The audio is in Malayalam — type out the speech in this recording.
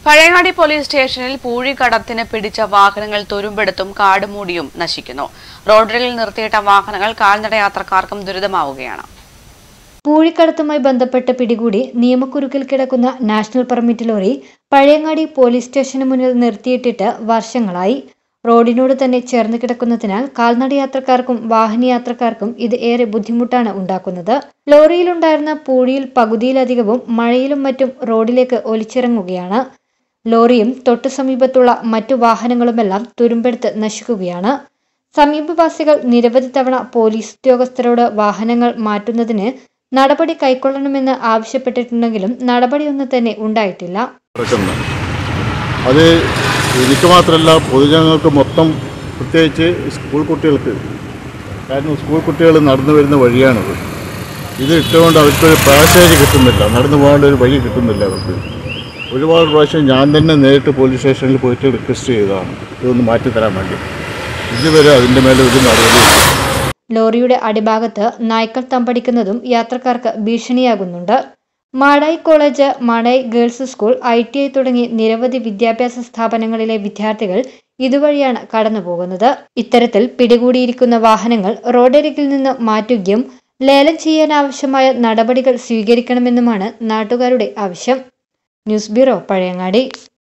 പഴയങ്ങാടി പോലീസ് സ്റ്റേഷനിൽ പൂഴിക്കടത്തിന് പിടിച്ച വാഹനങ്ങൾ തുരുമ്പെടുത്തും കാടുമൂടിയും നശിക്കുന്നു റോഡരികിൽ നിർത്തിയിട്ട വാഹനങ്ങൾ കാൽനട യാത്രക്കാർക്കും ദുരിതമാവുകയാണ് പൂഴിക്കടത്തുമായി ബന്ധപ്പെട്ട് പിടികൂടി നിയമക്കുരുക്കിൽ കിടക്കുന്ന national permit lorry Pazhayangadi police സ്റ്റേഷന് മുന്നിൽ നിർത്തിയിട്ടിട്ട് വർഷങ്ങളായി റോഡിനോട് തന്നെ ചേർന്ന് കിടക്കുന്നതിനാൽ കാൽനട യാത്രക്കാർക്കും വാഹനയാത്രക്കാർക്കും ഇത് ഏറെ ബുദ്ധിമുട്ടാണ് ഉണ്ടാക്കുന്നത് ലോറിയിലുണ്ടായിരുന്ന പൂഴിയിൽ പകുതിയിലധികവും മഴയിലും മറ്റും റോഡിലേക്ക് ഒലിച്ചിറങ്ങുകയാണ് ലോറിയും തൊട്ടു സമീപത്തുള്ള മറ്റു വാഹനങ്ങളുമെല്ലാം തുരുമ്പെടുത്ത് നശിക്കുകയാണ് സമീപവാസികൾ നിരവധി തവണ പോലീസ് ഉദ്യോഗസ്ഥരോട് വാഹനങ്ങൾ മാറ്റുന്നതിന് നടപടി കൈക്കൊള്ളണമെന്ന് ആവശ്യപ്പെട്ടിട്ടുണ്ടെങ്കിലും നടപടിയൊന്നും തന്നെ ഉണ്ടായിട്ടില്ല നടക്കുന്നത് അത് എനിക്ക് മാത്രമല്ല പൊതുജനങ്ങൾക്ക് മൊത്തം പ്രത്യേകിച്ച് സ്കൂൾ കുട്ടികൾക്ക് കാരണം സ്കൂൾ കുട്ടികൾ നടന്നു വരുന്ന വഴിയാണിത് ഇത് ഇട്ടുകൊണ്ട് അവർക്കൊരു പാസേജ് കിട്ടുന്നില്ല നടന്നു പോകാനുള്ള ഒരു വഴി കിട്ടുന്നില്ല അവർക്ക് ഒരുപാട് പ്രാവശ്യം ഞാൻ തന്നെ നേരിട്ട് പോലീസ് സ്റ്റേഷനിൽ പോയിട്ട് റിക്വസ്റ്റ് ചെയ്തതാണ് ഇതൊന്ന് മാറ്റിത്തരാൻ വേണ്ടി ഇതുവരെ അതിൻ്റെ മേലെ ഒരു നടപടിയില്ല ലോറിയുടെ അടിഭാഗത്ത് നായ്ക്കൾ തമ്പടിക്കുന്നതും യാത്രക്കാർക്ക് ഭീഷണിയാകുന്നുണ്ട് Madayi college Madayi girls school I T I തുടങ്ങി നിരവധി വിദ്യാഭ്യാസ സ്ഥാപനങ്ങളിലെ വിദ്യാർത്ഥികൾ ഇതുവഴിയാണ് കടന്നുപോകുന്നത് ഇത്തരത്തിൽ പിടികൂടിയിരിക്കുന്ന വാഹനങ്ങൾ റോഡരികിൽ നിന്ന് മാറ്റുകയും ലേലം ചെയ്യാനാവശ്യമായ നടപടികൾ സ്വീകരിക്കണമെന്നുമാണ് നാട്ടുകാരുടെ ആവശ്യം ന്യൂസ് ബ്യൂറോ പഴയങ്ങാടി